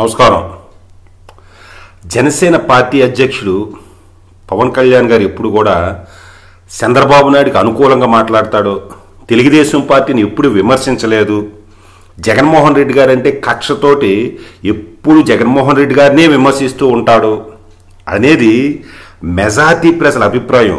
నమస్కారం జనసేన పార్టీ అధ్యక్షుడు పవన్ కళ్యాణ్ గారు ఎప్పుడు కూడా చంద్రబాబు నాయుడికి అనుకూలంగా మాట్లాడతాడు తెలుగుదేశం పార్టీని ఎప్పుడు విమర్శించలేదు జగన్మోహన్ రెడ్డి గారు అంటే కక్షతోటి ఎప్పుడు జగన్మోహన్ రెడ్డి గారినే విమర్శిస్తూ ఉంటాడు అనేది మెజార్టీ ప్రజల అభిప్రాయం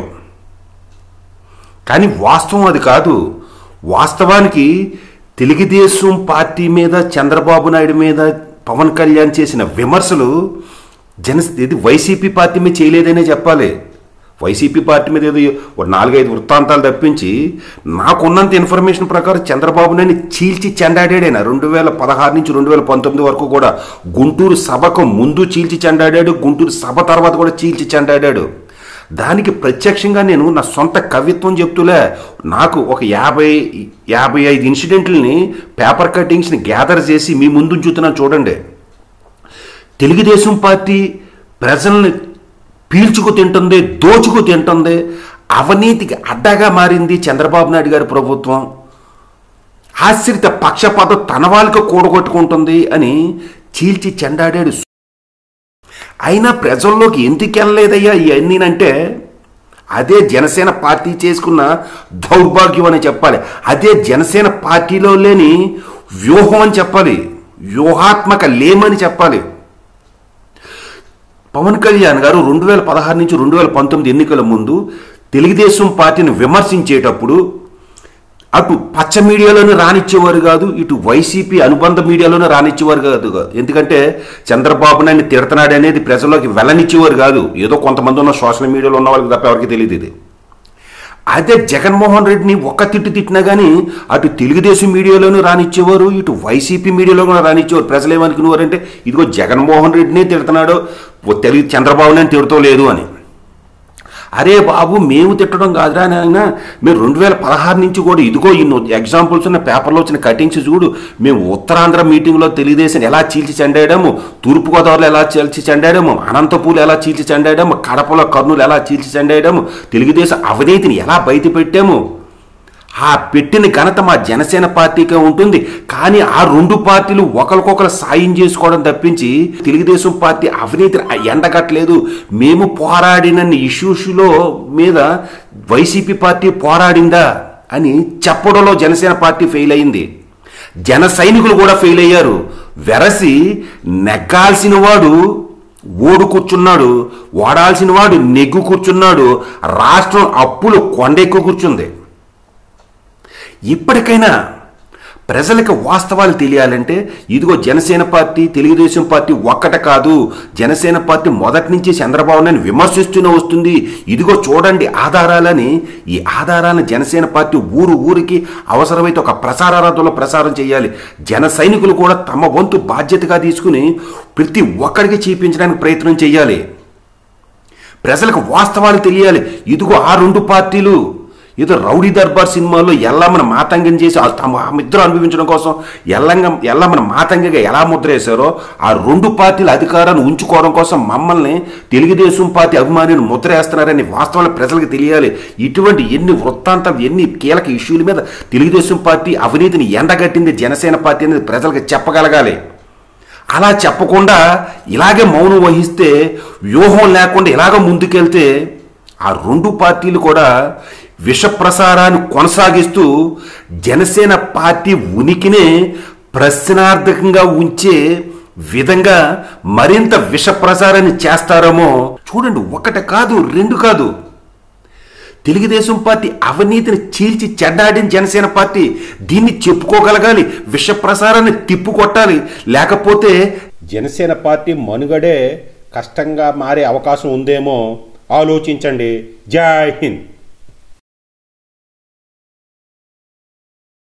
కానీ వాస్తవం అది కాదు వాస్తవానికి తెలుగుదేశం పార్టీ మీద చంద్రబాబు నాయుడు మీద పవన్ కళ్యాణ్ చేసిన విమర్శలు జన ఇది వైసీపీ పార్టీ మీద చేయలేదనే చెప్పాలి వైసీపీ పార్టీ మీద ఏదో ఒక నాలుగైదు వృత్తాంతాలు తప్పించి నాకున్నంత ఇన్ఫర్మేషన్ ప్రకారం చంద్రబాబు నాయుడు చీల్చి చెండాడాడైనా రెండు వేల పదహారు నుంచి రెండు వేల పంతొమ్మిది వరకు కూడా గుంటూరు సభకు ముందు చీల్చి చెండాడాడు గుంటూరు సభ తర్వాత కూడా చీల్చి చెండాడాడు దానికి ప్రత్యక్షంగా నేను నా సొంత కవిత్వం చెప్తూలే నాకు ఒక యాభై యాభై ఐదు ఇన్సిడెంట్లని పేపర్ కటింగ్స్ని గ్యాదర్ చేసి మీ ముందు ఉంచుతున్నాను చూడండి తెలుగుదేశం పార్టీ ప్రజల్ని పీల్చుకు తింటుంది దోచుకు తింటుంది అవినీతికి అడ్డగా మారింది చంద్రబాబు నాయుడు గారి ప్రభుత్వం ఆశ్రిత పక్షపాతం తన వాళ్ళకి కూడగొట్టుకుంటుంది అని చీల్చి చెండాడాడు అయినా ప్రజల్లోకి ఎందుకు వెళ్ళలేదయ్యా ఇవన్నీనంటే అదే జనసేన పార్టీ చేసుకున్న దౌర్భాగ్యం అని చెప్పాలి అదే జనసేన పార్టీలో లేని వ్యూహం అని చెప్పాలి వ్యూహాత్మక లేమని చెప్పాలి పవన్ కళ్యాణ్ గారు రెండు వేల పదహారు నుంచి రెండు వేల పంతొమ్మిది ఎన్నికల ముందు తెలుగుదేశం పార్టీని విమర్శించేటప్పుడు అటు పచ్చ మీడియాలోనే రానిచ్చేవారు కాదు ఇటు వైసీపీ అనుబంధ మీడియాలోనే రానిచ్చేవారు కాదు ఎందుకంటే చంద్రబాబు నాయుడు తిడుతున్నాడు అనేది ప్రజల్లోకి వెళ్ళనిచ్చేవారు కాదు ఏదో కొంతమంది ఉన్న సోషల్ మీడియాలో ఉన్న వాళ్ళకి తప్ప ఎవరికి తెలియదు ఇది అదే జగన్మోహన్ రెడ్డిని ఒక్క తిట్టు తిట్టినా కానీ అటు తెలుగుదేశం మీడియాలోనూ రానిచ్చేవారు ఇటు వైసీపీ మీడియాలో కూడా రానిచ్చేవారు ప్రజలు ఏమనుకునేవారంటే ఇదిగో జగన్మోహన్ రెడ్డినే తిడుతున్నాడు ఓ తెలుగు చంద్రబాబు నాయుడు తిడతా లేదు అని అరే బాబు మేము తిట్టడం కాదురా నాయన మేము రెండు వేల పదహారు నుంచి కూడా ఇదిగో ఇన్ని ఎగ్జాంపుల్స్ ఉన్న పేపర్లో వచ్చిన కటింగ్స్ చూడు మేము ఉత్తరాంధ్ర మీటింగ్లో తెలుగుదేశం ఎలా చీల్చి చెండాడాము తూర్పుగోదావరిలో ఎలా చీల్చి చెండాడాము అనంతపూర్లో ఎలా చీల్చి చెండాడాము కడపలో కర్నూలు ఎలా చీల్చి చెండాడాము తెలుగుదేశం అవినీతిని ఎలా బయట పెట్టాము ఆ పెట్టిన ఘనత మా జనసేన పార్టీకే ఉంటుంది కానీ ఆ రెండు పార్టీలు ఒకరికొకరు సాయం చేసుకోవడం తప్పించి తెలుగుదేశం పార్టీ అవినీతిని ఎండగట్టలేదు మేము పోరాడిన ఇష్యూస్లో మీద వైసీపీ పార్టీ పోరాడిందా అని చెప్పడంలో జనసేన పార్టీ ఫెయిల్ అయింది జన సైనికులు కూడా ఫెయిల్ అయ్యారు వెరసి నెగ్గాల్సిన వాడు ఓడు కూర్చున్నాడు ఓడాల్సిన వాడు నెగ్గు కూర్చున్నాడు రాష్ట్రం అప్పులు కొండెక్కు కూర్చుంది ఇప్పటికైనా ప్రజలకు వాస్తవాలు తెలియాలంటే ఇదిగో జనసేన పార్టీ తెలుగుదేశం పార్టీ ఒక్కట కాదు జనసేన పార్టీ మొదటి నుంచి చంద్రబాబు నాయుడు విమర్శిస్తూనే వస్తుంది ఇదిగో చూడండి ఆధారాలని ఈ ఆధారాలను జనసేన పార్టీ ఊరు ఊరికి అవసరమైతే ఒక ప్రసార రథంలో ప్రసారం చేయాలి జన సైనికులు కూడా తమ వంతు బాధ్యతగా తీసుకుని ప్రతి ఒక్కరికి చూపించడానికి ప్రయత్నం చేయాలి ప్రజలకు వాస్తవాలు తెలియాలి ఇదిగో ఆ రెండు పార్టీలు ఏదో రౌడీ దర్బార్ సినిమాలో ఎల్లమ్మను మాతంగం చేసి ఆ తమ ఇద్దరు అనుభవించడం కోసం ఎల్లంగ ఎల్లమ్మను మాతంగగా ఎలా ముద్ర వేశారో ఆ రెండు పార్టీల అధికారాన్ని ఉంచుకోవడం కోసం మమ్మల్ని తెలుగుదేశం పార్టీ అభిమానులు ముద్ర వేస్తున్నారని వాస్తవాలు ప్రజలకు తెలియాలి ఇటువంటి ఎన్ని వృత్తాంతాలు ఎన్ని కీలక ఇష్యూల మీద తెలుగుదేశం పార్టీ అవినీతిని ఎండగట్టింది జనసేన పార్టీ అనేది ప్రజలకు చెప్పగలగాలి అలా చెప్పకుండా ఇలాగే మౌనం వహిస్తే వ్యూహం లేకుండా ఇలాగ ముందుకెళ్తే ఆ రెండు పార్టీలు కూడా విష ప్రసారాన్ని కొనసాగిస్తూ జనసేన పార్టీ ఉనికినే ప్రశ్నార్థకంగా ఉంచే విధంగా మరింత విష ప్రసారాన్ని చేస్తారేమో చూడండి ఒకటి కాదు రెండు కాదు తెలుగుదేశం పార్టీ అవినీతిని చీల్చి చెడ్డాడిన జనసేన పార్టీ దీన్ని చెప్పుకోగలగాలి విష ప్రసారాన్ని తిప్పుకొట్టాలి లేకపోతే జనసేన పార్టీ మనుగడే కష్టంగా మారే అవకాశం ఉందేమో ఆలోచించండి జై హింద్